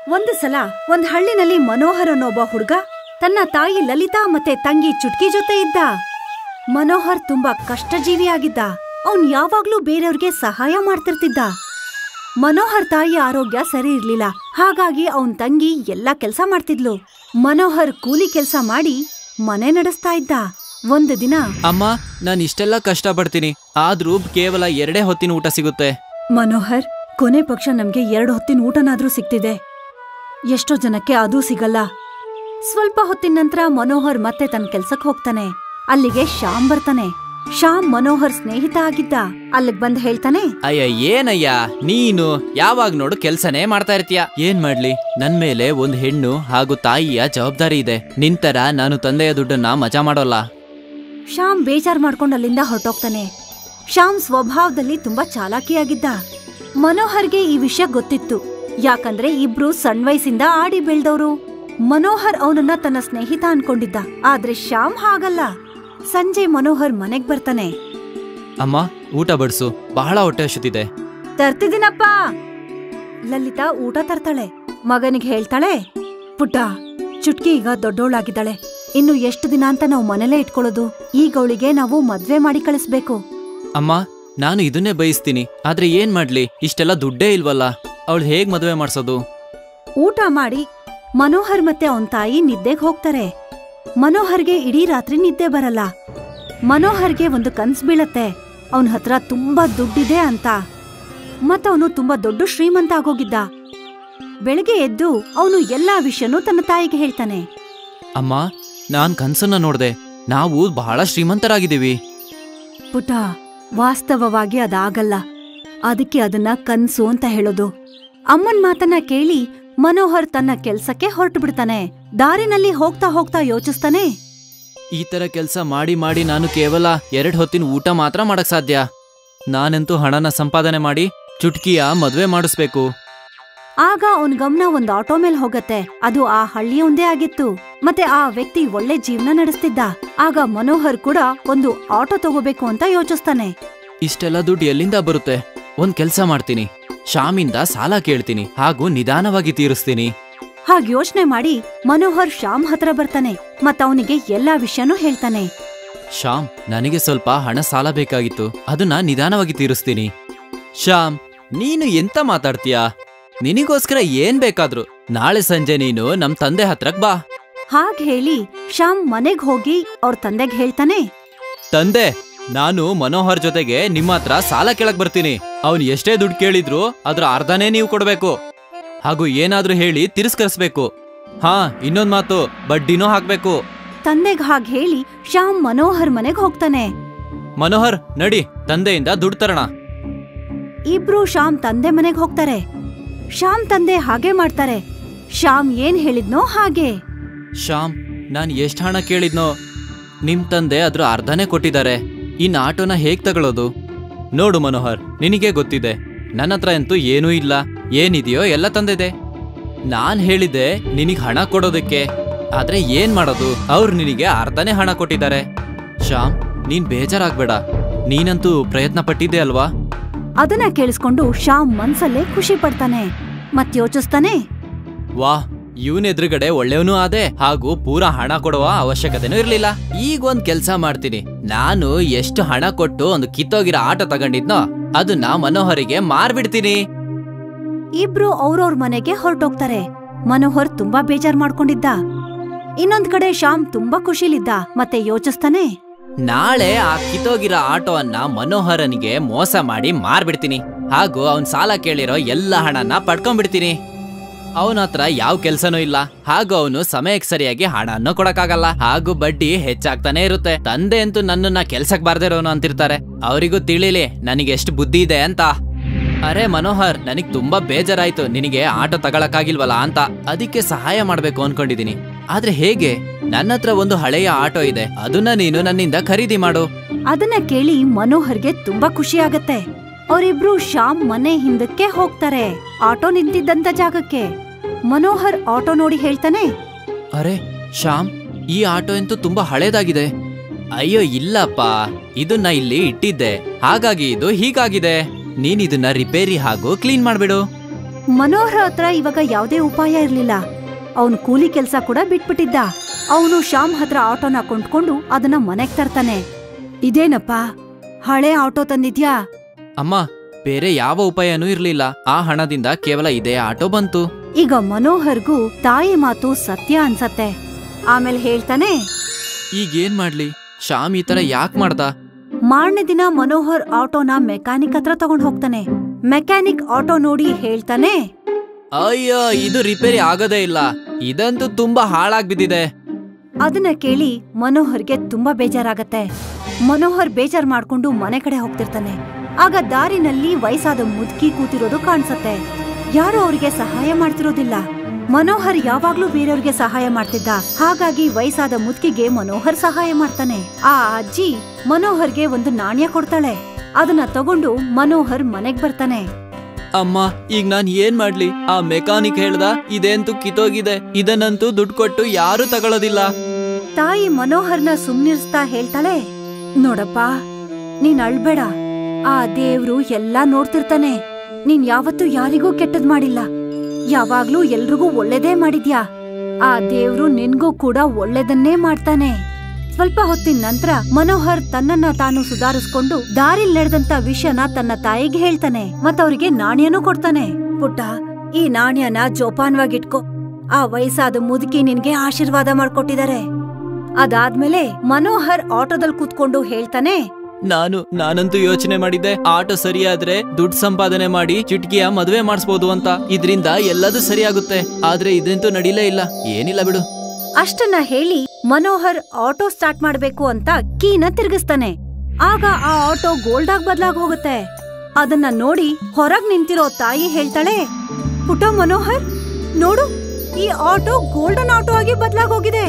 ಒಂದು ಸಲ ಒಂದ್ ಹಳ್ಳಿನಲ್ಲಿ ಮನೋಹರ್ ಅನ್ನೊಬ್ಬ ಹುಡುಗ ತನ್ನ ತಾಯಿ ಲಲಿತಾ ಮತ್ತೆ ತಂಗಿ ಚುಟ್ಕಿ ಜೊತೆ ಇದ್ದ ಮನೋಹರ್ ತುಂಬಾ ಕಷ್ಟಜೀವಿಯಾಗಿದ್ದ ಅವನ್ ಯಾವಾಗ್ಲೂ ಬೇರೆಯವ್ರಿಗೆ ಸಹಾಯ ಮಾಡ್ತಿರ್ತಿದ್ದ ಮನೋಹರ್ ತಾಯಿ ಆರೋಗ್ಯ ಸರಿ ಇರ್ಲಿಲ್ಲ ಹಾಗಾಗಿ ಅವನ್ ತಂಗಿ ಎಲ್ಲಾ ಕೆಲ್ಸ ಮಾಡ್ತಿದ್ಲು ಮನೋಹರ್ ಕೂಲಿ ಕೆಲ್ಸ ಮಾಡಿ ಮನೆ ನಡೆಸ್ತಾ ಇದ್ದ ಒಂದು ದಿನ ಅಮ್ಮ ನಾನು ಇಷ್ಟೆಲ್ಲ ಕಷ್ಟಪಡ್ತೀನಿ ಆದ್ರೂ ಕೇವಲ ಎರಡೇ ಹೊತ್ತಿನ ಊಟ ಸಿಗುತ್ತೆ ಮನೋಹರ್ ಕೊನೆ ಪಕ್ಷ ನಮ್ಗೆ ಎರಡು ಹೊತ್ತಿನ ಊಟನಾದ್ರೂ ಸಿಗ್ತಿದೆ ಎಷ್ಟೋ ಜನಕ್ಕೆ ಅದೂ ಸಿಗಲ್ಲ ಸ್ವಲ್ಪ ಹೊತ್ತಿನ ನಂತರ ಮನೋಹರ್ ಮತ್ತೆ ತನ್ನ ಕೆಲ್ಸಕ್ ಹೋಗ್ತಾನೆ ಅಲ್ಲಿಗೆ ಶ್ಯಾಮ್ ಬರ್ತಾನೆ ಶ್ಯಾಮ್ ಮನೋಹರ್ ಸ್ನೇಹಿತ ಆಗಿದ್ದ ಅಲ್ಲಿಗ್ ಬಂದ್ ಹೇಳ್ತಾನೆ ಅಯ್ಯ ಏನಯ್ಯ ನೀನು ಯಾವಾಗ ನೋಡು ಕೆಲ್ಸನೇ ಮಾಡ್ತಾ ಇರ್ತೀಯ ಏನ್ ಮಾಡ್ಲಿ ನನ್ ಮೇಲೆ ಒಂದ್ ಹೆಣ್ಣು ಹಾಗೂ ತಾಯಿಯ ಜವಾಬ್ದಾರಿ ಇದೆ ನಿಂತರ ನಾನು ತಂದೆಯ ದುಡ್ಡನ್ನ ಮಜಾ ಮಾಡೋಲ್ಲ ಶ್ಯಾಮ್ ಬೇಜಾರ್ ಮಾಡ್ಕೊಂಡ್ ಅಲ್ಲಿಂದ ಹೊರಟೋಗ್ತಾನೆ ಶ್ಯಾಮ್ ಸ್ವಭಾವದಲ್ಲಿ ತುಂಬಾ ಚಾಲಾಕಿಯಾಗಿದ್ದ ಮನೋಹರ್ಗೆ ಈ ವಿಷಯ ಗೊತ್ತಿತ್ತು ಯಾಕಂದ್ರೆ ಇಬ್ರು ಸಣ್ಣ ವಯಸ್ಸಿಂದ ಆಡಿ ಬೆಳ್ದವ್ರು ಮನೋಹರ್ ಅವನನ್ನ ತನ್ನ ಸ್ನೇಹಿತ ಅನ್ಕೊಂಡಿದ್ದ ಆದ್ರೆ ಶ್ಯಾಮ್ ಹಾಗಲ್ಲ ಸಂಜೆ ಮನೋಹರ್ ಮನೆಗ್ ಬರ್ತಾನೆ ಅಮ್ಮ ಊಟ ಬಡ್ಸು ಬಹಳ ಹೊಟ್ಟೆ ಹಸಿತಿದೆ ತರ್ತಿದ್ದೀನಪ್ಪ ಲಲಿತಾ ಊಟ ತರ್ತಾಳೆ ಮಗನಿಗೆ ಹೇಳ್ತಾಳೆ ಪುಟ್ಟ ಚುಟ್ಕಿ ಈಗ ದೊಡ್ಡೋಳಾಗಿದ್ದಾಳೆ ಇನ್ನು ಎಷ್ಟು ದಿನ ಅಂತ ನಾವು ಮನೇಲೇ ಇಟ್ಕೊಳ್ಳೋದು ಈಗ ಅವಳಿಗೆ ನಾವು ಮದ್ವೆ ಮಾಡಿ ಕಳಿಸ್ಬೇಕು ಅಮ್ಮ ನಾನು ಇದನ್ನೇ ಬಯಸ್ತೀನಿ ಆದ್ರೆ ಏನ್ ಮಾಡ್ಲಿ ಇಷ್ಟೆಲ್ಲ ದುಡ್ಡೇ ಇಲ್ವಲ್ಲ ಅವಳು ಹೇಗ್ ಮದುವೆ ಮಾಡ್ಸೋದು ಊಟ ಮಾಡಿ ಮನೋಹರ್ ಮತ್ತೆ ಅವನ್ ತಾಯಿ ನಿದ್ದೆಗ್ ಹೋಗ್ತಾರೆ ಮನೋಹರ್ಗೆ ಇಡೀ ರಾತ್ರಿ ನಿದ್ದೆ ಬರಲ್ಲ ಮನೋಹರ್ಗೆ ಒಂದು ಕನ್ಸ್ ಬೀಳತ್ತೆ ಅವನ್ ಹತ್ರ ತುಂಬಾ ದುಡ್ಡಿದೆ ಅಂತ ಮತ್ತವನು ತುಂಬಾ ದೊಡ್ಡ ಶ್ರೀಮಂತ ಆಗೋಗಿದ್ದ ಬೆಳಗ್ಗೆ ಎದ್ದು ಅವನು ಎಲ್ಲಾ ವಿಷಯನೂ ತನ್ನ ತಾಯಿಗೆ ಹೇಳ್ತಾನೆ ಅಮ್ಮ ನಾನ್ ಕನ್ಸನ್ನ ನೋಡ್ದೆ ನಾವು ಬಹಳ ಶ್ರೀಮಂತರಾಗಿದ್ದೀವಿ ಪುಟ ವಾಸ್ತವವಾಗಿ ಅದಾಗಲ್ಲ ಅದಕ್ಕೆ ಅದನ್ನ ಕನ್ಸು ಅಂತ ಹೇಳೋದು ಅಮ್ಮನ್ ಮಾತನ್ನ ಕೇಳಿ ಮನೋಹರ್ ತನ್ನ ಕೆಲ್ಸಕ್ಕೆ ಹೊರಟು ಬಿಡ್ತಾನೆ ದಾರಿನಲ್ಲಿ ಹೋಗ್ತಾ ಹೋಗ್ತಾ ಯೋಚಿಸ್ತಾನೆ ಈ ತರ ಕೆಲ್ಸ ಮಾಡಿ ಮಾಡಿ ನಾನು ಕೇವಲ ಎರಡ್ ಹೊತ್ತಿನ ಊಟ ಮಾತ್ರ ಮಾಡಕ್ ಸಾಧ್ಯ ನಾನಂತೂ ಹಣನ ಸಂಪಾದನೆ ಮಾಡಿ ಚುಟ್ಕಿಯ ಮದ್ವೆ ಮಾಡಿಸ್ಬೇಕು ಆಗ ಅವನ್ ಗಮನ ಒಂದ್ ಆಟೋ ಮೇಲ್ ಹೋಗತ್ತೆ ಅದು ಆ ಹಳ್ಳಿಯೊಂದೇ ಆಗಿತ್ತು ಮತ್ತೆ ಆ ವ್ಯಕ್ತಿ ಒಳ್ಳೆ ಜೀವನ ನಡೆಸ್ತಿದ್ದ ಆಗ ಮನೋಹರ್ ಕೂಡ ಒಂದು ಆಟೋ ತಗೋಬೇಕು ಅಂತ ಯೋಚಿಸ್ತಾನೆ ಇಷ್ಟೆಲ್ಲ ದುಡ್ಡು ಎಲ್ಲಿಂದ ಬರುತ್ತೆ ಒಂದ್ ಕೆಲ್ಸ ಮಾಡ್ತೀನಿ ಶಾಮಿಂದ ಸಾಲ ಕೇಳ್ತೀನಿ ಹಾಗೂ ನಿಧಾನವಾಗಿ ತೀರಿಸ್ತೀನಿ ಹಾಗ್ ಯೋಚನೆ ಮಾಡಿ ಮನೋಹರ್ ಶ್ಯಾಮ್ ಹತ್ರ ಬರ್ತಾನೆ ಮತ್ತ ಅವನಿಗೆ ಎಲ್ಲಾ ವಿಷಯನೂ ಹೇಳ್ತಾನೆ ಶ್ಯಾಮ್ ನನಗೆ ಸ್ವಲ್ಪ ಹಣ ಸಾಲ ಬೇಕಾಗಿತ್ತು ಅದನ್ನ ನಿಧಾನವಾಗಿ ತೀರಿಸ್ತೀನಿ ಶ್ಯಾಮ್ ನೀನು ಎಂತ ಮಾತಾಡ್ತೀಯಾ ನಿನಗೋಸ್ಕರ ಏನ್ ಬೇಕಾದ್ರು ನಾಳೆ ಸಂಜೆ ನೀನು ನಮ್ ತಂದೆ ಹತ್ರಕ್ ಬಾ ಹಾಗ್ ಹೇಳಿ ಶ್ಯಾಮ್ ಮನೆಗ್ ಹೋಗಿ ಅವ್ರ ತಂದೆಗ್ ಹೇಳ್ತಾನೆ ತಂದೆ ನಾನು ಮನೋಹರ್ ಜೊತೆಗೆ ನಿಮ್ಮ ಹತ್ರ ಸಾಲ ಕೇಳಕ್ ಬರ್ತೀನಿ ಅವನ್ ಎಷ್ಟೇ ದುಡ್ಡು ಕೇಳಿದ್ರು ಅದ್ರ ಅರ್ಧನೇ ನೀವು ಕೊಡ್ಬೇಕು ಹಾಗೂ ಏನಾದ್ರೂ ಹೇಳಿ ತಿರಸ್ಕರಿಸ್ಬೇಕು ಹಾ ಇನ್ನೊಂದ್ ಮಾತು ಬಡ್ಡಿನೂ ಹಾಕ್ಬೇಕು ತಂದೆಗ್ ಹಾಗ್ ಹೇಳಿ ಶ್ಯಾಮ್ ಮನೋಹರ್ ಮನೆಗ್ ಹೋಗ್ತಾನೆ ಮನೋಹರ್ ನಡಿ ತಂದೆಯಿಂದ ದುಡ್ಡು ತರೋಣ ಇಬ್ರು ಶ್ಯಾಮ್ ತಂದೆ ಮನೆಗ್ ಹೋಗ್ತಾರೆ ಶ್ಯಾಮ್ ತಂದೆ ಹಾಗೆ ಮಾಡ್ತಾರೆ ಶ್ಯಾಮ್ ಏನ್ ಹೇಳಿದ್ನೋ ಹಾಗೆ ಶ್ಯಾಮ್ ನಾನ್ ಎಷ್ಟ್ ಹಣ ಕೇಳಿದ್ನೋ ನಿಮ್ ತಂದೆ ಅದ್ರ ಅರ್ಧನೇ ಕೊಟ್ಟಿದ್ದಾರೆ ಇನ್ ಆಟೋನ ಹೇಗ್ ತಗೊಳ್ಳೋದು ನೋಡು ಮನೋಹರ್ ನಿನಗೆ ಗೊತ್ತಿದೆ ನನ್ನ ಹತ್ರ ಅಂತೂ ಏನೂ ಇಲ್ಲ ಏನಿದೆಯೋ ಎಲ್ಲ ತಂದಿದೆ ನಾನ್ ಹೇಳಿದ್ದೆ ನಿನಗ್ ಹಣ ಕೊಡೋದಕ್ಕೆ ಆದ್ರೆ ಏನ್ ಮಾಡೋದು ಅವ್ರು ನಿನಗೆ ಅರ್ಧನೇ ಹಣ ಕೊಟ್ಟಿದ್ದಾರೆ ಶ್ಯಾಮ್ ನೀನ್ ಬೇಜಾರಾಗ್ಬೇಡ ನೀನಂತೂ ಪ್ರಯತ್ನ ಪಟ್ಟಿದ್ದೆ ಅಲ್ವಾ ಅದನ್ನ ಕೇಳಿಸ್ಕೊಂಡು ಶ್ಯಾಮ್ ಮನ್ಸಲ್ಲೇ ಖುಷಿ ಪಡ್ತಾನೆ ಮತ್ ಯೋಚಿಸ್ತಾನೆ ವಾಹ್ ಇವನ್ ಎದುರುಗಡೆ ಒಳ್ಳೆಯವನು ಆದೆ ಹಾಗೂ ಪೂರಾ ಹಣ ಕೊಡುವ ಅವಶ್ಯಕತೆನೂ ಇರ್ಲಿಲ್ಲ ಈಗ ಒಂದ್ ಕೆಲ್ಸ ಮಾಡ್ತೀನಿ ನಾನು ಎಷ್ಟು ಹಣ ಕೊಟ್ಟು ಒಂದು ಕಿತ್ತೋಗಿರೋ ಆಟೋ ತಗೊಂಡಿದ್ನೋ ಅದನ್ನ ಮನೋಹರಿಗೆ ಮಾರ್ಬಿಡ್ತೀನಿ ಇಬ್ರು ಅವ್ರವ್ರ ಮನೆಗೆ ಹೊರಟೋಗ್ತಾರೆ ಮನೋಹರ್ ತುಂಬಾ ಬೇಜಾರ್ ಮಾಡ್ಕೊಂಡಿದ್ದ ಇನ್ನೊಂದ್ ಕಡೆ ಶ್ಯಾಮ್ ತುಂಬಾ ಖುಷಿಲಿದ್ದ ಮತ್ತೆ ಯೋಚಿಸ್ತಾನೆ ನಾಳೆ ಆ ಕಿತ್ತೋಗಿರೋ ಆಟೋವನ್ನ ಮನೋಹರನಿಗೆ ಮೋಸ ಮಾಡಿ ಮಾರ್ಬಿಡ್ತೀನಿ ಹಾಗೂ ಅವನ್ ಸಾಲ ಕೇಳಿರೋ ಎಲ್ಲ ಹಣನ ಪಡ್ಕೊಂಡ್ಬಿಡ್ತೀನಿ ಅವನ ಹತ್ರ ಯಾವ ಕೆಲ್ಸನೂ ಇಲ್ಲ ಹಾಗೂ ಅವನು ಸಮಯಕ್ಕೆ ಸರಿಯಾಗಿ ಹಣನೂ ಕೊಡಕ್ಕಾಗಲ್ಲ ಹಾಗೂ ಬಡ್ಡಿ ಹೆಚ್ಚಾಗ್ತಾನೆ ಇರುತ್ತೆ ತಂದೆ ಅಂತೂ ನನ್ನನ್ನ ಕೆಲ್ಸಕ್ ಬಾರ್ದಿರೋನು ಅಂತಿರ್ತಾರೆ ಅವರಿಗೂ ತಿಳಿಲಿ ನನಗೆ ಎಷ್ಟು ಬುದ್ಧಿ ಇದೆ ಅಂತ ಅರೆ ಮನೋಹರ್ ನನಗ್ ತುಂಬಾ ಬೇಜಾರಾಯ್ತು ನಿನಗೆ ಆಟೋ ತಗೊಳಕ್ಕಾಗಿಲ್ವಲ್ಲ ಅಂತ ಅದಕ್ಕೆ ಸಹಾಯ ಮಾಡ್ಬೇಕು ಅನ್ಕೊಂಡಿದೀನಿ ಆದ್ರೆ ಹೇಗೆ ನನ್ನ ಹತ್ರ ಒಂದು ಹಳೆಯ ಆಟೋ ಇದೆ ಅದನ್ನ ನೀನು ನನ್ನಿಂದ ಖರೀದಿ ಮಾಡು ಅದನ್ನ ಕೇಳಿ ಮನೋಹರ್ಗೆ ತುಂಬಾ ಖುಷಿ ಆಗತ್ತೆ ಅವರಿಬ್ರು ಶ್ಯಾಮ್ ಮನೆ ಹಿಂದಕ್ಕೆ ಹೋಗ್ತಾರೆ ಆಟೋ ನಿಂತಿದ್ದಂತ ಜಾಗಕ್ಕೆ ಮನೋಹರ್ ಆಟೋ ನೋಡಿ ಹೇಳ್ತಾನೆ ಅರೆ ಶ್ಯಾಮ್ ಈ ಆಟೋ ಅಂತೂ ತುಂಬಾ ಹಳೇದಾಗಿದೆ ಅಯ್ಯೋ ಇಲ್ಲಪ್ಪ ಇದನ್ನ ಇಲ್ಲಿ ಇಟ್ಟಿದ್ದೆ ಹಾಗಾಗಿ ಇದು ಹೀಗಾಗಿದೆ ನೀನ್ ಇದನ್ನ ರಿಪೇರಿ ಹಾಗೂ ಕ್ಲೀನ್ ಮಾಡ್ಬಿಡು ಮನೋಹರ್ ಹತ್ರ ಇವಾಗ ಯಾವುದೇ ಉಪಾಯ ಇರ್ಲಿಲ್ಲ ಅವನು ಕೂಲಿ ಕೆಲ್ಸ ಕೂಡ ಬಿಟ್ಬಿಟ್ಟಿದ್ದ ಅವನು ಶ್ಯಾಮ್ ಹತ್ರ ಆಟೋನ ಕೊಂಡ್ಕೊಂಡು ಅದನ್ನ ಮನೆಗ್ ತರ್ತಾನೆ ಇದೇನಪ್ಪ ಹಳೆ ಆಟೋ ತಂದಿದ್ಯಾ ಅಮ್ಮ ಬೇರೆ ಯಾವ ಉಪಾಯನೂ ಇರ್ಲಿಲ್ಲ ಆ ಹಣದಿಂದ ಕೇವಲ ಇದೇ ಆಟೋ ಬಂತು ಈಗ ಮನೋಹರ್ಗೂ ತಾಯಿ ಮಾತು ಸತ್ಯ ಅನ್ಸತ್ತೆ ಆಮೇಲೆ ಹೇಳ್ತಾನೆ ಈಗೇನ್ ಮಾಡ್ಲಿ ಶ್ಯಾಮ್ ಈ ತರ ಯಾಕ್ ಮಾಡ್ದ ಮಾರನೇ ದಿನ ಮನೋಹರ್ ಆಟೋನ ಮೆಕ್ಯಾನಿಕ್ ಹತ್ರ ತಗೊಂಡ್ ಹೋಗ್ತಾನೆ ಮೆಕ್ಯಾನಿಕ್ ಆಟೋ ನೋಡಿ ಹೇಳ್ತಾನೆ ಅಯ್ಯೋ ಇದು ರಿಪೇರಿ ಆಗೋದೇ ಇಲ್ಲ ಇದಂತೂ ತುಂಬಾ ಹಾಳಾಗ್ ಬಿದ್ದಿದೆ ಅದನ್ನ ಕೇಳಿ ಮನೋಹರ್ಗೆ ತುಂಬಾ ಬೇಜಾರಾಗತ್ತೆ ಮನೋಹರ್ ಬೇಜಾರ್ ಮಾಡ್ಕೊಂಡು ಮನೆ ಕಡೆ ಹೋಗ್ತಿರ್ತಾನೆ ಆಗ ದಾರಿನಲ್ಲಿ ವಯಸ್ಸಾದ ಮುದುಕಿ ಕೂತಿರೋದು ಕಾಣಿಸತ್ತೆ ಯಾರು ಅವ್ರಿಗೆ ಸಹಾಯ ಮಾಡ್ತಿರೋದಿಲ್ಲ ಮನೋಹರ್ ಯಾವಾಗ್ಲೂ ಬೇರೆಯವ್ರಿಗೆ ಸಹಾಯ ಮಾಡ್ತಿದ್ದ ಹಾಗಾಗಿ ವಯಸ್ಸಾದ ಮುದುಕಿಗೆ ಮನೋಹರ್ ಸಹಾಯ ಮಾಡ್ತಾನೆ ಆ ಅಜ್ಜಿ ಮನೋಹರ್ಗೆ ಒಂದು ನಾಣ್ಯ ಕೊಡ್ತಾಳೆ ಅದನ್ನ ತಗೊಂಡು ಮನೋಹರ್ ಮನೆಗ್ ಬರ್ತಾನೆ ಅಮ್ಮ ಈಗ ನಾನ್ ಏನ್ ಮಾಡ್ಲಿ ಆ ಮೆಕ್ಯಾನಿಕ್ ಹೇಳ್ದ ಇದೇಂತೂ ಕಿತ್ತೋಗಿದೆ ಇದನ್ನಂತೂ ದುಡ್ಡು ಕೊಟ್ಟು ಯಾರು ತಗೊಳ್ಳೋದಿಲ್ಲ ತಾಯಿ ಮನೋಹರ್ನ ಸುಮ್ನಿರ್ಸ್ತಾ ಹೇಳ್ತಾಳೆ ನೋಡಪ್ಪ ನೀನ್ ಅಳ್ಬೇಡ ಆ ದೇವ್ರು ಎಲ್ಲಾ ನೋಡ್ತಿರ್ತಾನೆ ನೀನ್ ಯಾವತ್ತೂ ಯಾರಿಗೂ ಕೆಟ್ಟದ್ ಮಾಡಿಲ್ಲ ಯಾವಾಗ್ಲೂ ಎಲ್ರಿಗೂ ಒಳ್ಳೇದೇ ಮಾಡಿದ್ಯಾ ಆ ದೇವ್ರು ನಿನ್ಗೂ ಕೂಡ ಒಳ್ಳೇದನ್ನೇ ಮಾಡ್ತಾನೆ ಸ್ವಲ್ಪ ಹೊತ್ತಿನ ನಂತರ ಮನೋಹರ್ ತನ್ನನ್ನ ತಾನು ಸುಧಾರಿಸ್ಕೊಂಡು ದಾರಿಲ್ ನಡೆದಂತ ವಿಷಯನ ತನ್ನ ತಾಯಿಗೆ ಹೇಳ್ತಾನೆ ಮತ್ತವ್ರಿಗೆ ನಾಣ್ಯನೂ ಕೊಡ್ತಾನೆ ಪುಟ್ಟ ಈ ನಾಣ್ಯನ ಜೋಪಾನವಾಗಿಟ್ಕೋ ಆ ವಯಸ್ಸಾದ ಮುದುಕಿ ನಿನ್ಗೆ ಆಶೀರ್ವಾದ ಮಾಡ್ಕೊಟ್ಟಿದ್ದಾರೆ ಅದಾದ್ಮೇಲೆ ಮನೋಹರ್ ಆಟೋದಲ್ಲಿ ಕೂತ್ಕೊಂಡು ಹೇಳ್ತಾನೆ ನಾನು ನಾನಂತೂ ಯೋಚನೆ ಮಾಡಿದ್ದೆ ಆಟೋ ಸರಿಯಾದ್ರೆ ದುಡ್ಡು ಸಂಪಾದನೆ ಮಾಡಿ ಚಿಟ್ಕಿಯ ಮದುವೆ ಮಾಡಿಸ್ಬೋದು ಅಂತ ಇದ್ರಿಂದ ಎಲ್ಲದೂ ಸರಿಯಾಗುತ್ತೆ ಆದ್ರೆ ಇದಂತೂ ನಡೀಲೇ ಇಲ್ಲ ಏನಿಲ್ಲ ಬಿಡು ಅಷ್ಟನ್ನ ಹೇಳಿ ಮನೋಹರ್ ಆಟೋ ಸ್ಟಾರ್ಟ್ ಮಾಡ್ಬೇಕು ಅಂತ ಕೀನ ತಿರುಗಿಸ್ತಾನೆ ಆಗ ಆ ಆಟೋ ಗೋಲ್ಡ್ ಆಗಿ ಬದ್ಲಾಗ್ ಹೋಗುತ್ತೆ ಅದನ್ನ ನೋಡಿ ಹೊರಗ್ ನಿಂತಿರೋ ತಾಯಿ ಹೇಳ್ತಾಳೆ ಪುಟ ಮನೋಹರ್ ನೋಡು ಈ ಆಟೋ ಗೋಲ್ಡನ್ ಆಟೋ ಆಗಿ ಬದ್ಲಾಗ್ ಹೋಗಿದೆ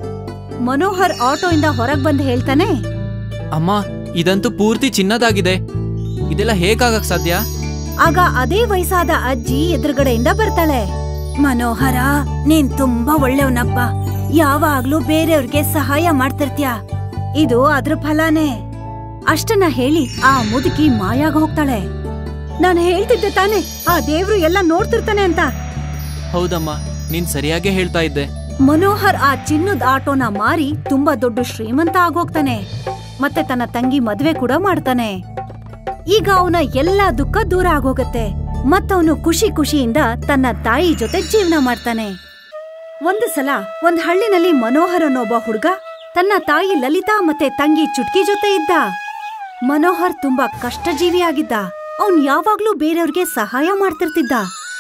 ಮನೋಹರ್ ಆಟೋ ಇಂದ ಹೊರಗ್ ಬಂದ್ ಹೇಳ್ತಾನೆ ಅಮ್ಮ ಇದಂತೂ ಪೂರ್ತಿ ಚಿನ್ನದಾಗಿದೆ ಇದೆಲ್ಲ ಹೇಗಾಗಕ್ ಸಾಧ್ಯ ಆಗ ಅದೇ ವಯಸ್ಸಾದ ಅಜ್ಜಿ ಎದುರುಗಡೆಯಿಂದ ಬರ್ತಾಳೆ ಮನೋಹರ ನೀನ್ ತುಂಬಾ ಒಳ್ಳೆಯವನಪ್ಪ ಯಾವಾಗ್ಲೂ ಬೇರೆಯವ್ರಿಗೆ ಸಹಾಯ ಮಾಡ್ತಿರ್ತ್ಯ ಇದು ಅದ್ರ ಫಲನೇ ಅಷ್ಟನ್ನ ಹೇಳಿ ಆ ಮುದುಕಿ ಮಾಯಾಗ ಹೋಗ್ತಾಳೆ ನಾನು ಹೇಳ್ತಿದ್ದೆ ತಾನೆ ಆ ದೇವ್ರು ಎಲ್ಲ ನೋಡ್ತಿರ್ತಾನೆ ಅಂತ ಹೌದಮ್ಮ ನೀನ್ ಸರಿಯಾಗೇ ಹೇಳ್ತಾ ಇದ್ದೆ ಮನೋಹರ್ ಆ ಚಿನ್ನದ ಆಟೋನ ಮಾರಿ ತುಂಬಾ ದೊಡ್ಡ ಶ್ರೀಮಂತ ಆಗೋಗ್ತಾನೆ ಮತ್ತೆ ತನ್ನ ತಂಗಿ ಮದ್ವೆ ಕೂಡ ಮಾಡ್ತಾನೆ ಈಗ ಅವನ ಎಲ್ಲಾ ದುಃಖ ದೂರ ಆಗೋಗತ್ತೆ ಮತ್ತವನು ಖುಷಿ ಖುಷಿಯಿಂದ ತನ್ನ ತಾಯಿ ಜೊತೆ ಜೀವನ ಮಾಡ್ತಾನೆ ಒಂದು ಸಲ ಒಂದ್ ಹಳ್ಳಿನಲ್ಲಿ ಮನೋಹರ್ ಅನ್ನೋಬ್ಬ ಹುಡ್ಗ ತನ್ನ ತಾಯಿ ಲಲಿತಾ ಮತ್ತೆ ತಂಗಿ ಚುಟ್ಕಿ ಜೊತೆ ಇದ್ದ ಮನೋಹರ್ ತುಂಬಾ ಕಷ್ಟಜೀವಿಯಾಗಿದ್ದ ಅವನ್ ಯಾವಾಗ್ಲೂ ಬೇರೆಯವ್ರಿಗೆ ಸಹಾಯ ಮಾಡ್ತಿರ್ತಿದ್ದ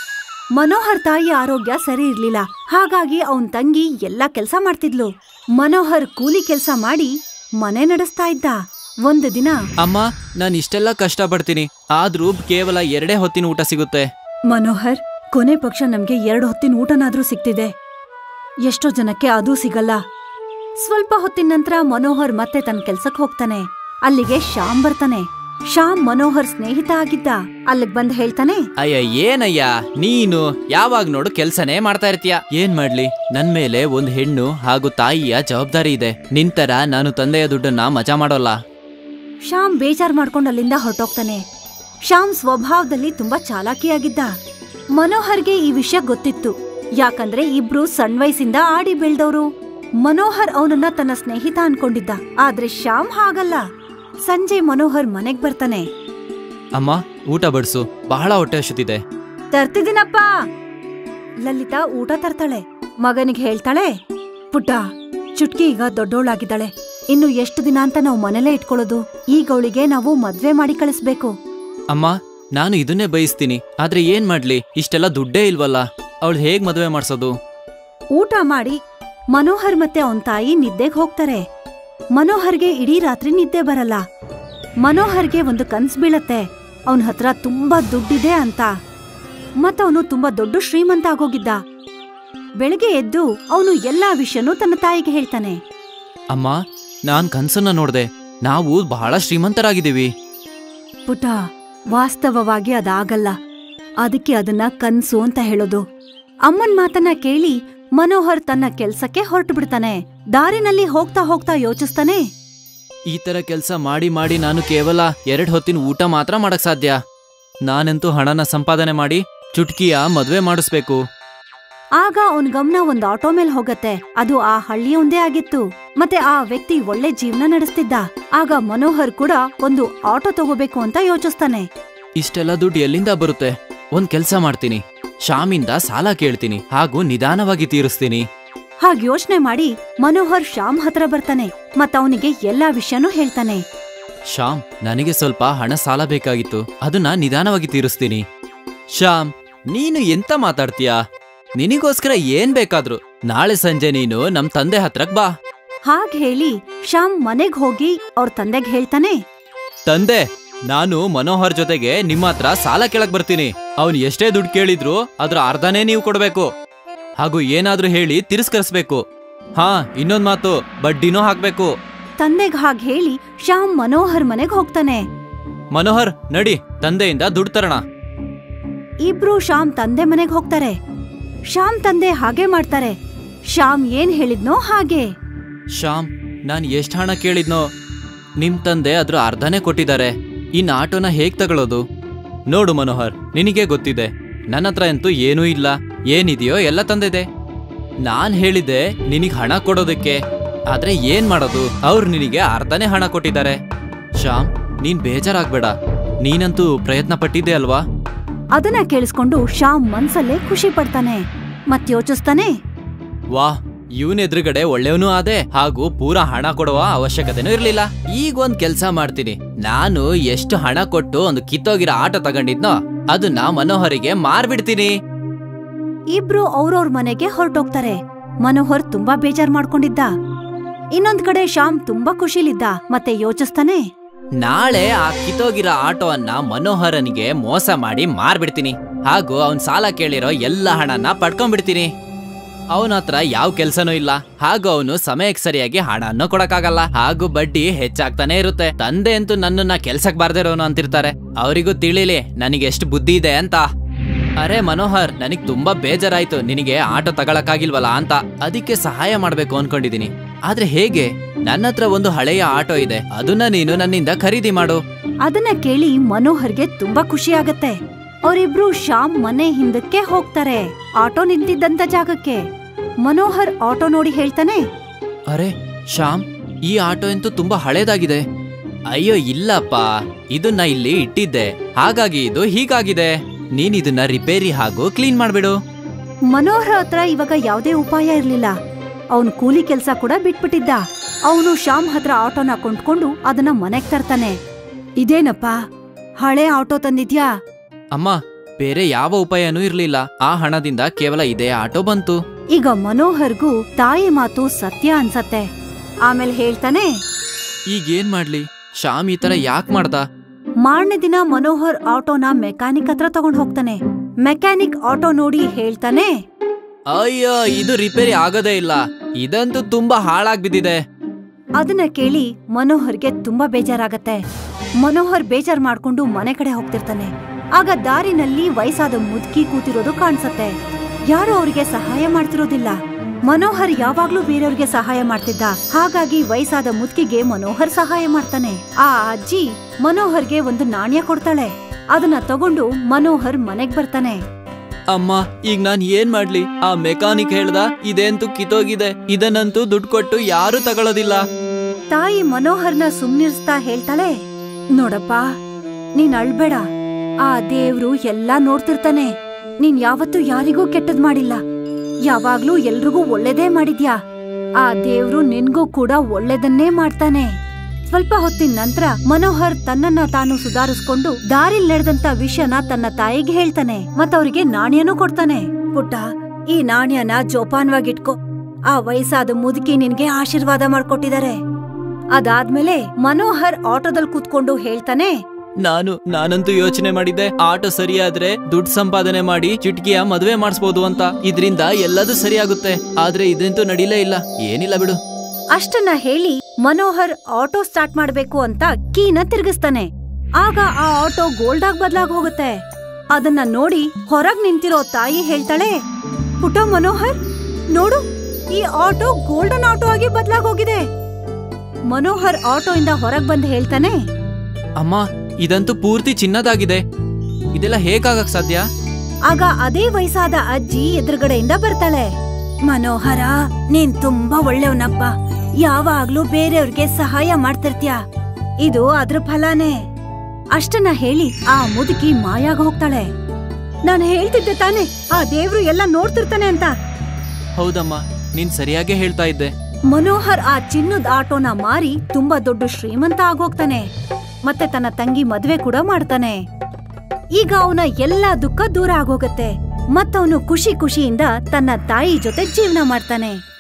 ಮನೋಹರ್ ತಾಯಿ ಆರೋಗ್ಯ ಸರಿ ಇರ್ಲಿಲ್ಲ ಹಾಗಾಗಿ ಅವನ್ ತಂಗಿ ಎಲ್ಲಾ ಕೆಲ್ಸ ಮಾಡ್ತಿದ್ಲು ಮನೋಹರ್ ಕೂಲಿ ಕೆಲ್ಸ ಮಾಡಿ ಮನೆ ನಡೆಸ್ತಾ ಇದ್ದ ಒಂದು ದಿನ ಅಮ್ಮ ನಾನು ಇಷ್ಟೆಲ್ಲ ಕಷ್ಟ ಪಡ್ತೀನಿ ಆದ್ರೂ ಕೇವಲ ಎರಡೇ ಹೊತ್ತಿನ ಊಟ ಸಿಗುತ್ತೆ ಮನೋಹರ್ ಕೊನೆ ಪಕ್ಷ ನಮ್ಗೆ ಎರಡು ಹೊತ್ತಿನ ಊಟನಾದ್ರೂ ಸಿಗ್ತಿದೆ ಎಷ್ಟೋ ಜನಕ್ಕೆ ಅದೂ ಸಿಗಲ್ಲ ಸ್ವಲ್ಪ ಹೊತ್ತಿನ ನಂತರ ಮನೋಹರ್ ಮತ್ತೆ ತನ್ನ ಕೆಲ್ಸಕ್ ಹೋಗ್ತಾನೆ ಅಲ್ಲಿಗೆ ಶ್ಯಾಮ್ ಬರ್ತಾನೆ ಶ್ಯಾಮ್ ಮನೋಹರ್ ಸ್ನೇಹಿತ ಆಗಿದ್ದ ಅಲ್ಲಿಗ್ ಬಂದ್ ಹೇಳ್ತಾನೆ ಅಯ್ಯ ಏನಯ್ಯ ನೀನು ಯಾವಾಗ ನೋಡು ಕೆಲ್ಸನೇ ಮಾಡ್ತಾ ಇರ್ತೀಯ ಏನ್ ಮಾಡ್ಲಿ ನನ್ ಮೇಲೆ ಒಂದ್ ಹೆಣ್ಣು ಹಾಗೂ ತಾಯಿಯ ಜವಾಬ್ದಾರಿ ಇದೆ ನಿಂತರ ನಾನು ತಂದೆಯ ದುಡ್ಡನ್ನ ಮಜಾ ಮಾಡೋಲ್ಲ ಶ್ಯಾಮ್ ಬೇಜಾರ್ ಮಾಡ್ಕೊಂಡು ಅಲ್ಲಿಂದ ಹೊರಟೋಗ್ತಾನೆ ಶ್ಯಾಮ್ ಸ್ವಭಾವದಲ್ಲಿ ತುಂಬಾ ಚಾಲಾಕಿಯಾಗಿದ್ದ ಮನೋಹರ್ಗೆ ಈ ವಿಷಯ ಗೊತ್ತಿತ್ತು ಯಾಕಂದ್ರೆ ಇಬ್ರು ಸಣ್ಣ ವಯಸ್ಸಿಂದ ಆಡಿ ಬೆಳ್ದವ್ರು ಮನೋಹರ್ ಅವನನ್ನ ತನ್ನ ಸ್ನೇಹಿತ ಅನ್ಕೊಂಡಿದ್ದ ಆದ್ರೆ ಶ್ಯಾಮ್ ಹಾಗಲ್ಲ ಸಂಜೆ ಮನೋಹರ್ ಮನೆಗ್ ಬರ್ತಾನೆ ಅಮ್ಮ ಊಟ ಬಡ್ಸು ಬಹಳ ಹೊಟ್ಟೆ ಹಸಿತಿದೆ ತರ್ತಿದ್ದೀನಪ್ಪ ಲಲಿತಾ ಊಟ ತರ್ತಾಳೆ ಮಗನಿಗೆ ಹೇಳ್ತಾಳೆ ಪುಟ್ಟ ಚುಟ್ಕಿ ಈಗ ದೊಡ್ಡೋಳಾಗಿದ್ದಾಳೆ ಇನ್ನು ಎಷ್ಟು ದಿನ ಅಂತ ನಾವು ಮನೇಲೇ ಇಟ್ಕೊಳ್ಳೋದು ಈಗ ಅವಳಿಗೆ ನಾವು ಮದ್ವೆ ಮಾಡಿ ಕಳಿಸ್ಬೇಕು ಅಮ್ಮ ನಾನು ಇದನ್ನೇ ಬಯಸ್ತೀನಿ ಆದ್ರೆ ಏನ್ ಮಾಡ್ಲಿ ಇಷ್ಟೆಲ್ಲ ದುಡ್ಡೇ ಇಲ್ವಲ್ಲ ಅವಳು ಹೇಗ್ ಮದುವೆ ಮಾಡ್ಸೋದು ಊಟ ಮಾಡಿ ಮನೋಹರ್ ಮತ್ತೆ ಅವನ್ ತಾಯಿ ನಿದ್ದೆಗ್ ಹೋಗ್ತಾರೆ ಮನೋಹರ್ಗೆ ಇಡೀ ರಾತ್ರಿ ನಿದ್ದೆ ಬರಲ್ಲ ಮನೋಹರ್ಗೆ ಒಂದು ಕನ್ಸ್ ಬೀಳತ್ತೆ ಅವನ ಹತ್ರ ತುಂಬಾ ದುಡ್ಡಿದೆ ಅಂತ ಮತ್ತವನು ತುಂಬಾ ದೊಡ್ಡ ಶ್ರೀಮಂತ ಆಗೋಗಿದ್ದ ಬೆಳಗ್ಗೆ ಎದ್ದು ಅವನು ಎಲ್ಲಾ ವಿಷಯನೂ ತನ್ನ ತಾಯಿಗೆ ಹೇಳ್ತಾನೆ ಅಮ್ಮ ನಾನ್ ಕನ್ಸನ್ನ ನೋಡ್ದೆ ನಾವು ಬಹಳ ಶ್ರೀಮಂತರಾಗಿದ್ದೀವಿ ಪುಟ ವಾಸ್ತವವಾಗಿ ಅದಾಗಲ್ಲ ಅದಕ್ಕೆ ಅದನ್ನ ಕನ್ಸು ಅಂತ ಹೇಳೋದು ಅಮ್ಮನ್ ಮಾತನ್ನ ಕೇಳಿ ಮನೋಹರ್ ತನ್ನ ಕೆಲ್ಸಕ್ಕೆ ಹೊರಟು ಬಿಡ್ತಾನೆ ದಾರಿನಲ್ಲಿ ಹೋಗ್ತಾ ಹೋಗ್ತಾ ಯೋಚಿಸ್ತಾನೆ ಈ ತರ ಕೆಲಸ ಮಾಡಿ ಮಾಡಿ ನಾನು ಕೇವಲ ಎರಡ್ ಹೊತ್ತಿನ ಊಟ ಮಾತ್ರ ಮಾಡಕ್ ಸಾಧ್ಯ ನಾನಂತೂ ಹಣನ ಸಂಪಾದನೆ ಮಾಡಿ ಚುಟ್ಕಿಯ ಮದ್ವೆ ಮಾಡಿಸ್ಬೇಕು ಆಗ ಅವನ್ ಗಮನ ಒಂದ್ ಆಟೋ ಮೇಲ್ ಹೋಗತ್ತೆ ಅದು ಆ ಹಳ್ಳಿಯೊಂದೇ ಆಗಿತ್ತು ಮತ್ತೆ ಆ ವ್ಯಕ್ತಿ ಒಳ್ಳೆ ಜೀವನ ನಡೆಸ್ತಿದ್ದ ಆಗ ಮನೋಹರ್ ಕೂಡ ಒಂದು ಆಟೋ ತಗೋಬೇಕು ಅಂತ ಯೋಚಿಸ್ತಾನೆ ಇಷ್ಟೆಲ್ಲ ದುಡ್ಡು ಎಲ್ಲಿಂದ ಬರುತ್ತೆ ಒಂದ್ ಕೆಲ್ಸ ಮಾಡ್ತೀನಿ ಶಾಮಿಂದ ಸಾಲ ಕೇಳ್ತೀನಿ ಹಾಗೂ ನಿಧಾನವಾಗಿ ತೀರಿಸ್ತೀನಿ ಹಾಗ್ ಯೋಚನೆ ಮಾಡಿ ಮನೋಹರ್ ಶ್ಯಾಮ್ ಹತ್ರ ಬರ್ತಾನೆ ಮತ್ತ ಅವನಿಗೆ ಎಲ್ಲಾ ವಿಷಯನೂ ಹೇಳ್ತಾನೆ ಶ್ಯಾಮ್ ನನಗೆ ಸ್ವಲ್ಪ ಹಣ ಸಾಲ ಬೇಕಾಗಿತ್ತು ಅದನ್ನ ನಿಧಾನವಾಗಿ ತೀರಿಸ್ತೀನಿ ಶ್ಯಾಮ್ ನೀನು ಎಂತ ಮಾತಾಡ್ತೀಯಾ ನಿನಗೋಸ್ಕರ ಏನ್ ಬೇಕಾದ್ರು ನಾಳೆ ಸಂಜೆ ನೀನು ನಮ್ ತಂದೆ ಹತ್ರಕ್ ಬಾ ಹಾಗ್ ಹೇಳಿ ಶ್ಯಾಮ್ ಮನೆಗ್ ಹೋಗಿ ಅವ್ರ ತಂದೆಗ್ ಹೇಳ್ತಾನೆ ತಂದೆ ನಾನು ಮನೋಹರ್ ಜೊತೆಗೆ ನಿಮ್ಮ ಹತ್ರ ಸಾಲ ಕೇಳಕ್ ಬರ್ತೀನಿ ಅವನ್ ಎಷ್ಟೇ ದುಡ್ಡು ಕೇಳಿದ್ರು ಅದ್ರ ಅರ್ಧನೇ ನೀವು ಕೊಡ್ಬೇಕು ಹಾಗೂ ಏನಾದ್ರೂ ಹೇಳಿ ತಿರಸ್ಕರಿಸ್ಬೇಕು ಹಾ ಇನ್ನೊಂದ್ ಮಾತು ಬಡ್ಡಿನೂ ಹಾಕ್ಬೇಕು ತಂದೆಗ್ ಹಾಗ್ ಹೇಳಿ ಶ್ಯಾಮ್ ಮನೋಹರ್ ಮನೆಗ್ ಹೋಗ್ತಾನೆ ಮನೋಹರ್ ನಡಿ ತಂದೆಯಿಂದ ದುಡ್ಡು ತರೋಣ ಇಬ್ರು ಶ್ಯಾಮ್ ತಂದೆ ಮನೆಗ್ ಹೋಗ್ತಾರೆ ಶ್ಯಾಮ್ ತಂದೆ ಹಾಗೆ ಮಾಡ್ತಾರೆ ಶ್ಯಾಮ್ ಏನ್ ಹೇಳಿದ್ನೋ ಹಾಗೆ ಶ್ಯಾಮ್ ನಾನ್ ಎಷ್ಟ್ ಹಣ ಕೇಳಿದ್ನೋ ನಿಮ್ ತಂದೆ ಅದ್ರ ಅರ್ಧನೇ ಕೊಟ್ಟಿದ್ದಾರೆ ಇನ್ ಆಟೋನ ಹೇಗ್ ತಗೊಳ್ಳೋದು ನೋಡು ಮನೋಹರ್ ನಿನಗೆ ಗೊತ್ತಿದೆ ನನ್ನ ಹತ್ರ ಅಂತೂ ಏನೂ ಇಲ್ಲ ಏನಿದೆಯೋ ಎಲ್ಲ ತಂದಿದೆ ನಾನ್ ಹೇಳಿದ್ದೆ ನಿನಗ್ ಹಣ ಕೊಡೋದಕ್ಕೆ ಆದ್ರೆ ಏನ್ ಮಾಡೋದು ಅವ್ರು ನಿನಗೆ ಅರ್ಧನೇ ಹಣ ಕೊಟ್ಟಿದ್ದಾರೆ ಶ್ಯಾಮ್ ನೀನ್ ಬೇಜಾರಾಗ್ಬೇಡ ನೀನಂತೂ ಪ್ರಯತ್ನ ಪಟ್ಟಿದ್ದೆ ಅಲ್ವಾ ಅದನ್ನ ಕೇಳಿಸ್ಕೊಂಡು ಶ್ಯಾಮ್ ಮನ್ಸಲ್ಲೇ ಖುಷಿ ಪಡ್ತಾನೆ ಮತ್ ಯೋಚಿಸ್ತಾನೆ ವಾಹ್ ಇವನ್ ಎದುರುಗಡೆ ಒಳ್ಳೆಯವನು ಆದೆ ಹಾಗೂ ಪೂರಾ ಹಣ ಕೊಡುವ ಅವಶ್ಯಕತೆನೂ ಇರ್ಲಿಲ್ಲ ಈಗ ಒಂದ್ ಕೆಲ್ಸ ಮಾಡ್ತೀನಿ ನಾನು ಎಷ್ಟು ಹಣ ಕೊಟ್ಟು ಒಂದು ಕಿತ್ತೋಗಿರೋ ಆಟೋ ತಗೊಂಡಿದ್ನೋ ಅದನ್ನ ಮನೋಹರಿಗೆ ಮಾರ್ಬಿಡ್ತೀನಿ ಇಬ್ರು ಅವ್ರವ್ರ ಮನೆಗೆ ಹೊರಟೋಗ್ತಾರೆ ಮನೋಹರ್ ತುಂಬಾ ಬೇಜಾರ್ ಮಾಡ್ಕೊಂಡಿದ್ದ ಇನ್ನೊಂದ್ ಕಡೆ ಶ್ಯಾಮ್ ತುಂಬಾ ಖುಷಿಲಿದ್ದ ಮತ್ತೆ ಯೋಚಿಸ್ತಾನೆ ನಾಳೆ ಆ ಕಿತ್ತೋಗಿರೋ ಆಟೋವನ್ನ ಮನೋಹರನಿಗೆ ಮೋಸ ಮಾಡಿ ಮಾರ್ಬಿಡ್ತೀನಿ ಹಾಗೂ ಅವನ್ ಸಾಲ ಕೇಳಿರೋ ಎಲ್ಲ ಹಣನ ಪಡ್ಕೊಂಡ್ಬಿಡ್ತೀನಿ ಅವನ ಹತ್ರ ಯಾವ ಕೆಲ್ಸನೂ ಇಲ್ಲ ಹಾಗೂ ಅವನು ಸಮಯಕ್ಕೆ ಸರಿಯಾಗಿ ಹಣನೂ ಕೊಡಕ್ಕಾಗಲ್ಲ ಹಾಗೂ ಬಡ್ಡಿ ಹೆಚ್ಚಾಗ್ತಾನೆ ಇರುತ್ತೆ ತಂದೆ ಅಂತೂ ನನ್ನನ್ನ ಕೆಲ್ಸಕ್ ಬಾರ್ದಿರೋನು ಅಂತಿರ್ತಾರೆ ಅವರಿಗೂ ತಿಳಿಲಿ ನನಗೆ ಎಷ್ಟು ಬುದ್ಧಿ ಇದೆ ಅಂತ ಅರೆ ಮನೋಹರ್ ನನಗ್ ತುಂಬಾ ಬೇಜಾರಾಯ್ತು ನಿನಗೆ ಆಟೋ ತಗೊಳಕ್ಕಾಗಿಲ್ವಲ್ಲ ಅಂತ ಅದಕ್ಕೆ ಸಹಾಯ ಮಾಡ್ಬೇಕು ಅನ್ಕೊಂಡಿದೀನಿ ಆದ್ರೆ ಹೇಗೆ ನನ್ನ ಹತ್ರ ಒಂದು ಹಳೆಯ ಆಟೋ ಇದೆ ಅದನ್ನ ನೀನು ನನ್ನಿಂದ ಖರೀದಿ ಮಾಡು ಅದನ್ನ ಕೇಳಿ ಮನೋಹರ್ಗೆ ತುಂಬಾ ಖುಷಿ ಆಗತ್ತೆ ಅವರಿಬ್ರು ಶ್ಯಾಮ್ ಮನೆ ಹಿಂದಕ್ಕೆ ಹೋಗ್ತಾರೆ ಆಟೋ ನಿಂತಿದ್ದಂತ ಜಾಗಕ್ಕೆ ಮನೋಹರ್ ಆಟೋ ನೋಡಿ ಹೇಳ್ತಾನೆ ಅರೆ ಶ್ಯಾಮ್ ಈ ಆಟೋ ಅಂತೂ ತುಂಬಾ ಹಳೇದಾಗಿದೆ ಅಯ್ಯೋ ಇಲ್ಲಪ್ಪ ಇದನ್ನ ಇಲ್ಲಿ ಇಟ್ಟಿದ್ದೆ ಹಾಗಾಗಿ ಇದು ಹೀಗಾಗಿದೆ ನೀನ್ ಇದನ್ನ ರಿಪೇರಿ ಹಾಗೂ ಕ್ಲೀನ್ ಮಾಡ್ಬಿಡು ಮನೋಹರ್ ಹತ್ರ ಇವಾಗ ಯಾವ್ದೇ ಉಪಾಯ ಇರ್ಲಿಲ್ಲ ಅವನು ಕೂಲಿ ಕೆಲ್ಸ ಕೂಡ ಬಿಟ್ಬಿಟ್ಟಿದ್ದ ಅವನು ಶ್ಯಾಮ್ ಹತ್ರ ಆಟೋನ ಕೊಂಡ್ಕೊಂಡು ಅದನ್ನ ಮನೆಗ್ ತರ್ತಾನೆ ಇದೇನಪ್ಪ ಹಳೆ ಆಟೋ ತಂದಿದ್ಯಾ ಅಮ್ಮ ಬೇರೆ ಯಾವ ಉಪಾಯನೂ ಇರ್ಲಿಲ್ಲ ಆ ಹಣದಿಂದ ಕೇವಲ ಇದೇ ಆಟೋ ಬಂತು ಈಗ ಮನೋಹರ್ಗೂ ತಾಯಿ ಮಾತು ಸತ್ಯ ಅನ್ಸತ್ತೆ ಆಮೇಲೆ ಹೇಳ್ತಾನೆ ಈಗೇನ್ ಮಾಡ್ಲಿ ಶ್ಯಾಮ್ ಈ ತರ ಯಾಕ್ ಮಾಡ್ದ ಮಾರನೇ ದಿನ ಮನೋಹರ್ ಆಟೋನ ಮೆಕ್ಯಾನಿಕ್ ಹತ್ರ ತಗೊಂಡ್ ಹೋಗ್ತಾನೆ ಮೆಕ್ಯಾನಿಕ್ ಆಟೋ ನೋಡಿ ಹೇಳ್ತಾನೆ ಅಯ್ಯೋ ಇದು ರಿಪೇರಿ ಆಗೋದೇ ಇಲ್ಲ ಇದಂತೂ ತುಂಬಾ ಹಾಳಾಗ್ ಬಿದ್ದಿದೆ ಅದನ್ನ ಕೇಳಿ ಮನೋಹರ್ಗೆ ತುಂಬಾ ಬೇಜಾರಾಗತ್ತೆ ಮನೋಹರ್ ಬೇಜಾರ್ ಮಾಡ್ಕೊಂಡು ಮನೆ ಕಡೆ ಹೋಗ್ತಿರ್ತಾನೆ ಆಗ ದಾರಿನಲ್ಲಿ ವಯಸ್ಸಾದ ಮುದುಕಿ ಕೂತಿರೋದು ಕಾಣ್ಸತ್ತೆ ಯಾರು ಅವ್ರಿಗೆ ಸಹಾಯ ಮಾಡ್ತಿರೋದಿಲ್ಲ ಮನೋಹರ್ ಯಾವಾಗ್ಲೂ ಬೇರೆಯವ್ರಿಗೆ ಸಹಾಯ ಮಾಡ್ತಿದ್ದ ಹಾಗಾಗಿ ವಯಸ್ಸಾದ ಮುದುಕಿಗೆ ಮನೋಹರ್ ಸಹಾಯ ಮಾಡ್ತಾನೆ ಆ ಅಜ್ಜಿ ಮನೋಹರ್ಗೆ ಒಂದು ನಾಣ್ಯ ಕೊಡ್ತಾಳೆ ಅದನ್ನ ತಗೊಂಡು ಮನೋಹರ್ ಮನೆಗ್ ಬರ್ತಾನೆ ಅಮ್ಮ ಈಗ ನಾನ್ ಏನ್ ಮಾಡ್ಲಿ ಆ ಮೆಕ್ಯಾನಿಕ್ ಹೇಳ್ದ ಇದೇಂತೂ ಕಿತ್ತೋಗಿದೆ ಇದನ್ನಂತೂ ದುಡ್ಡು ಕೊಟ್ಟು ಯಾರು ತಗೊಳ್ಳೋದಿಲ್ಲ ತಾಯಿ ಮನೋಹರ್ನ ಸುಮ್ನಿರ್ಸ್ತಾ ಹೇಳ್ತಾಳೆ ನೋಡಪ್ಪ ನೀನ್ ಅಳ್ಬೇಡ ಆ ದೇವ್ರು ಎಲ್ಲಾ ನೋಡ್ತಿರ್ತಾನೆ ನೀನ್ ಯಾವತ್ತೂ ಯಾರಿಗೂ ಕೆಟ್ಟದ್ ಮಾಡಿಲ್ಲ ಯಾವಾಗ್ಲೂ ಎಲ್ರಿಗೂ ಒಳ್ಳೇದೇ ಮಾಡಿದ್ಯಾ ಆ ದೇವ್ರು ನಿನ್ಗೂ ಕೂಡ ಒಳ್ಳೇದನ್ನೇ ಮಾಡ್ತಾನೆ ಸ್ವಲ್ಪ ಹೊತ್ತಿನ ನಂತರ ಮನೋಹರ್ ತನ್ನನ್ನ ತಾನು ಸುಧಾರಿಸ್ಕೊಂಡು ದಾರಿಲ್ ನಡೆದಂತ ವಿಷಯನ ತನ್ನ ತಾಯಿಗೆ ಹೇಳ್ತಾನೆ ಮತ್ತವ್ರಿಗೆ ನಾಣ್ಯನೂ ಕೊಡ್ತಾನೆ ಪುಟ್ಟ ಈ ನಾಣ್ಯನ ಜೋಪಾನವಾಗಿಟ್ಕೋ ಆ ವಯಸ್ಸಾದ ಮುದುಕಿ ನಿನ್ಗೆ ಆಶೀರ್ವಾದ ಮಾಡ್ಕೊಟ್ಟಿದ್ದಾರೆ ಅದಾದ್ಮೇಲೆ ಮನೋಹರ್ ಆಟೋದಲ್ಲಿ ಕೂತ್ಕೊಂಡು ಹೇಳ್ತಾನೆ ನಾನು ನಾನಂತೂ ಯೋಚನೆ ಮಾಡಿದ್ದೆ ಆಟೋ ಸರಿಯಾದ್ರೆ ದುಡ್ಡು ಸಂಪಾದನೆ ಮಾಡಿ ಚಿಟ್ಕಿಯ ಮದುವೆ ಮಾಡಿಸ್ಬೋದು ಅಂತ ಇದ್ರಿಂದ ಎಲ್ಲದೂ ಸರಿಯಾಗುತ್ತೆ ಆದ್ರೆ ಇದಂತೂ ನಡೀಲೇ ಇಲ್ಲ ಏನಿಲ್ಲ ಬಿಡು ಅಷ್ಟನ್ನ ಹೇಳಿ ಮನೋಹರ್ ಆಟೋ ಸ್ಟಾರ್ಟ್ ಮಾಡ್ಬೇಕು ಅಂತ ಕೀನ ತಿರುಗಿಸ್ತಾನೆ ಆಗ ಆ ಆಟೋ ಗೋಲ್ಡಾಗ್ ಬದ್ಲಾಗ್ ಹೋಗುತ್ತೆ ಅದನ್ನ ನೋಡಿ ಹೊರಗ್ ನಿಂತಿರೋ ತಾಯಿ ಹೇಳ್ತಾಳೆ ಪುಟ ಮನೋಹರ್ ನೋಡು ಈ ಆಟೋ ಗೋಲ್ಡನ್ ಆಟೋ ಆಗಿ ಬದ್ಲಾಗ್ ಹೋಗಿದೆ ಮನೋಹರ್ ಆಟೋ ಇಂದ ಹೊರಗ್ ಬಂದು ಹೇಳ್ತಾನೆ ಅಮ್ಮ ಇದಂತೂ ಪೂರ್ತಿ ಚಿನ್ನದಾಗಿದೆ ಇದೆಲ್ಲ ಹೇಗಾಗಕ್ ಸಾಧ್ಯ ಆಗ ಅದೇ ವಯಸ್ಸಾದ ಅಜ್ಜಿ ಎದುರುಗಡೆಯಿಂದ ಬರ್ತಾಳೆ ಮನೋಹರ ನೀನ್ ತುಂಬಾ ಒಳ್ಳೆಯವನಪ್ಪ ಯಾವಾಗ್ಲೂ ಬೇರೆಯವ್ರಿಗೆ ಸಹಾಯ ಮಾಡ್ತಿರ್ತ್ಯ ಇದು ಅದ್ರ ಫಲಾನೇ ಅಷ್ಟನ್ನ ಹೇಳಿ ಆ ಮುದುಕಿ ಮಾಯಾಗ ಹೋಗ್ತಾಳೆ ನಾನು ಹೇಳ್ತಿದ್ದೆ ತಾನೆ ಆ ದೇವ್ರು ಎಲ್ಲ ನೋಡ್ತಿರ್ತಾನೆ ಅಂತ ಹೌದಮ್ಮ ನೀನ್ ಸರಿಯಾಗೇ ಹೇಳ್ತಾ ಇದ್ದೆ ಮನೋಹರ್ ಆ ಚಿನ್ನದ ಆಟೋನ ಮಾರಿ ತುಂಬಾ ದೊಡ್ಡ ಶ್ರೀಮಂತ ಆಗೋಗ್ತಾನೆ ಮತ್ತೆ ತನ್ನ ತಂಗಿ ಮದ್ವೆ ಕೂಡ ಮಾಡ್ತಾನೆ ಈಗ ಅವನ ಎಲ್ಲಾ ದುಃಖ ದೂರ ಆಗೋಗತ್ತೆ ಮತ್ತವನು ಖುಷಿ ಖುಷಿಯಿಂದ ತನ್ನ ತಾಯಿ ಜೊತೆ ಜೀವನ ಮಾಡ್ತಾನೆ